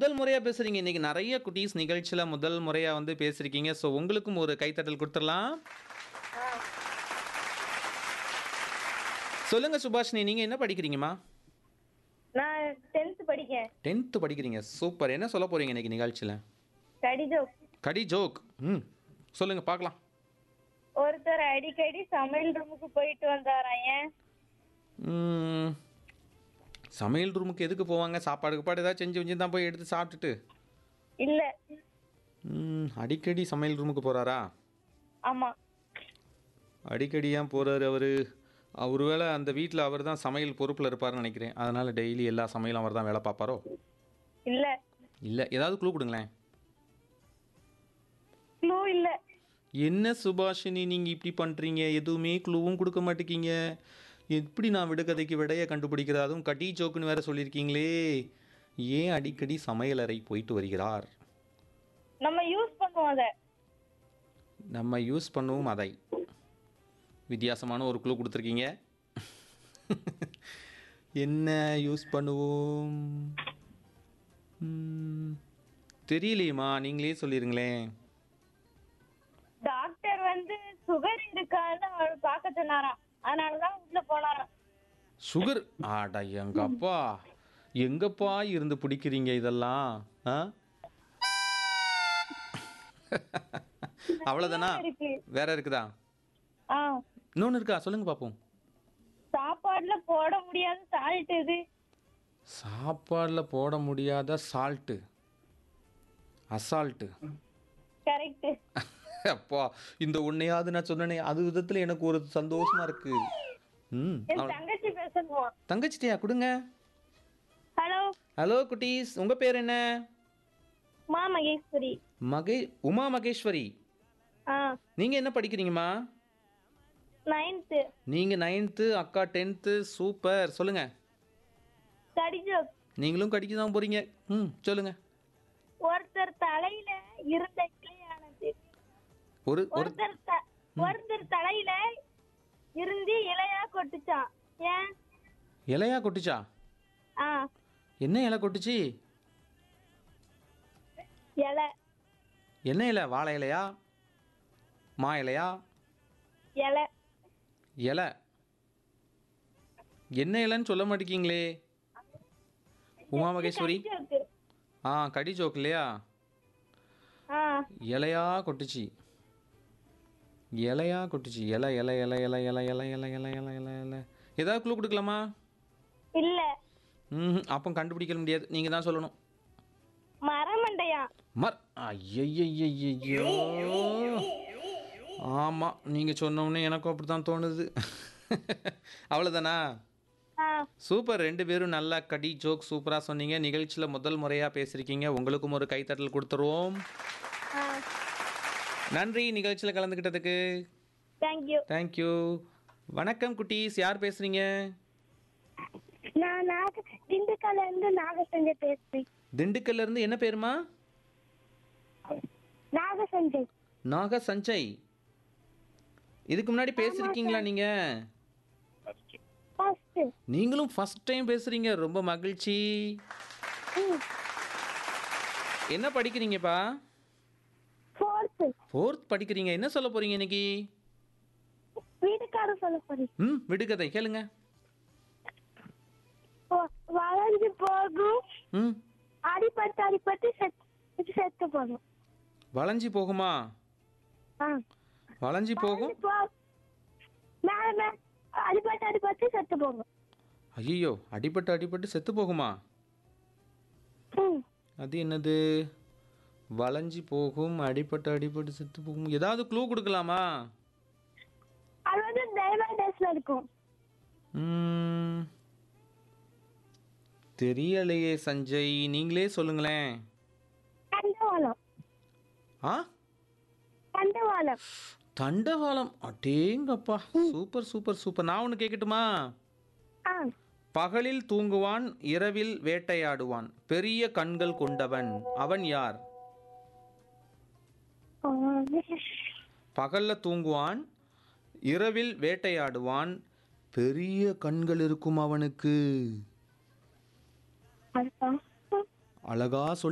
முதல் முறையா பேசுறீங்க இன்னைக்கு நிறைய குட்டீஸ் நிகழ்ச்சியில முதல் முறையா வந்து பேசிருக்கீங்க ஸோ உங்களுக்கும் ஒரு கைத்தட்டல் கொடுத்துடலாம் சொல்லுங்க சுபாஷினி நீங்க என்ன படிக்கிறீங்கம்மா நான் டென்த் படிக்கேன் டென்த்து படிக்கிறீங்க சூப்பர் என்ன சொல்ல போறீங்க இன்னைக்கு நிகழ்ச்சியில கடிதம் கடி ஜோக் ம் சொல்லுங்க பார்க்கலாம் ஒருத்தர் அடிக்கடி சமையல் ரூமுக்கு போயிட்டு வந்தாராம் ஏன் ம், சமையல் ரூமுக்கு எதுக்கு போவாங்க சாப்பாடு கீப்பாடு ஏதாவது செஞ்சு வச்சு தான் போய் எடுத்து சாப்பிட்டுட்டு இல்ல ம், அடிக்கடி சமையல் ரூமுக்கு போறாரா ஆமா அடிக்கடி ஏன் போறாரு அவரு ஒருவேளை அந்த வீட்டில் அவர் தான் சமையல் பொறுப்பில் இருப்பாருன்னு நினைக்கிறேன் அதனால டெய்லி எல்லா சமையலும் அவர் தான் வேலை பார்ப்பாரோ இல்ல இல்லை ஏதாவது க்ளூ கொடுங்களேன் க்ளூ இல்ல என்ன சுபாஷினி நீங்கள் இப்படி பண்ணுறீங்க எதுவுமே க்ளூவும் கொடுக்க மாட்டேங்கிங்க எப்படி நான் விடுகதைக்கு விடைய கண்டுபிடிக்கிறது அதுவும் கட்டி ஜோக்குன்னு வேற சொல்லியிருக்கீங்களே ஏன் அடிக்கடி சமையலறை போயிட்டு வருகிறார் நம்ம யூஸ் பண்ணுவோம் அத நம்ம யூஸ் பண்ணுவோம் அதை வித்தியாசமான ஒரு க்ளூ கொடுத்துருக்கீங்க என்ன யூஸ் பண்ணுவோம் ம், தெரியலையேம்மா நீங்களே சொல்லிருங்களேன் டாக்டர் வந்து சுகர் இருக்கான்னு அவர் பார்க்க சொன்னாராம் அதனாலதான் உள்ள போனாராம் சுகர் ஆடா எங்கப்பா எங்கப்பா இருந்து பிடிக்கிறீங்க இதெல்லாம் ஆ அவ்வளோதானா இருக்கு வேற இருக்குதா ஆ இன்னொன்று இருக்கா சொல்லுங்க பார்ப்போம் சாப்பாடுல போட முடியாத சால்ட் இது சாப்பாடில் போட முடியாத சால்ட்டு அசால்ட்டு கரெக்ட் அப்பா இந்த உன்னையாவது நான் சொன்னேனே அது விதத்தில் எனக்கு ஒரு சந்தோஷமா இருக்கு ம் என் அவ- தங்கச்சி பேசணுமா தங்கச்சிட்டியா கொடுங்க ஹலோ ஹலோ குட்டீஸ் உங்கள் பேர் என்ன மா மகேஸ்வரி மகே உமா மகேஸ்வரி ஆ நீங்கள் என்ன படிக்கிறீங்கம்மா நைன்த்து நீங்கள் நைன்த்து அக்கா டென்த்து சூப்பர் சொல்லுங்கள் கடிஜோக் நீங்களும் கடிக்க தான் போகிறீங்க ம் சொல்லுங்கள் ஒருத்தர் தலையில இருந்த இலையானது ஒரு ஒரு ஒருத்தர் த- ஒருத்தர் தலையில இருந்து இலையா கொட்டுச்சான் ஏன் இலையா கொட்டுச்சா ஆ என்ன இலை கொட்டுச்சு இலை என்ன இலை வாழை இலையா மா இலையா இலை இலை என்ன இலைன்னு சொல்ல மாட்டேங்கிங்களே உமா மகேஸ்வரி ஜோக்கு ஆ கடி ஜோக் இல்லையா ஆ இலையா கொட்டுச்சு இலையா கொட்டுச்சு இலை இலை இலை இலை இலை இலை இலை இலை இலை இலை இலை ஏதாவது குழு கொடுக்கலாமா இல்ல ம் அப்போ கண்டுபிடிக்க முடியாது நீங்கள் தான் சொல்லணும் மரமண்டையா மர் ஐயய்யய்யய்யோ ஆமாம் நீங்கள் சொன்னோடனே எனக்கும் அப்படி தான் தோணுது அவ்வளோதானா ஆ சூப்பர் ரெண்டு பேரும் நல்லா கடி ஜோக் சூப்பராக சொன்னீங்க நிகழ்ச்சியில் முதல் முறையாக பேசியிருக்கீங்க உங்களுக்கும் ஒரு கைத்தட்டல் கொடுத்துருவோம் ஆ நன்றி நிகழ்ச்சியில் கலந்துக்கிட்டதுக்கு தேங்க்யூ தேங்க்யூ வணக்கம் குட்டீஸ் யார் பேசுகிறீங்க நான் நாக திண்டுக்கல்ல இருந்து நாகசஞ்சய் பேசுறேன் திண்டுக்கல்ல இருந்து என்ன பேருமா நாகசஞ்சய் நாக சஞ்சய் இதுக்கு முன்னாடி பேசியிருக்கீங்களா நீங்கள் ஃபர்ஸ்ட் நீங்களும் ஃபர்ஸ்ட் டைம் பேசுகிறீங்க ரொம்ப மகிழ்ச்சி என்ன படிக்கிறீங்கப்பா ஃபோர்த் ஃபோர்த் படிக்கிறீங்க என்ன சொல்ல போகிறீங்க இன்னைக்கு வீட்டுக்காரர் சொல்ல போறேன் ம் விடுகதை கேளுங்க வளைஞ்சு போகும் ம் அடிபட்டு அடிபட்டு செத்து செத்து போகும் வளைஞ்சி போகுமா ஆ வளைஞ்சி போகும் வளைஞ்சு போ மேல மேல அடிபட்டு அடிபட்டு செத்து போகும் ஐயோ அடிபட்டு அடிபட்டு செத்து போகுமா ம் அது என்னது வளைஞ்சி போகும் அடிபட்டு அடிபட்டு செத்து போகும் ஏதாவது க்ளூ கொடுக்கலாமா அது வந்து டெய்வர் டேஸ்ல இருக்கும் ம், தெரியலையே சஞ்சய் நீங்களே சொல்லுங்களேன் தண்டவாளம் ஆ தண்டவாளம் தண்டவாளம் அடேங்கப்பா சூப்பர் சூப்பர் சூப்பர் நான் ஒன்று கேட்கட்டுமா ஆ பகலில் தூங்குவான் இரவில் வேட்டையாடுவான் பெரிய கண்கள் கொண்டவன் அவன் யார் பகல்ல தூங்குவான் இரவில் வேட்டையாடுவான் பெரிய கண்கள் இருக்கும் அவனுக்கு அதுதான் அழகா சொல்லி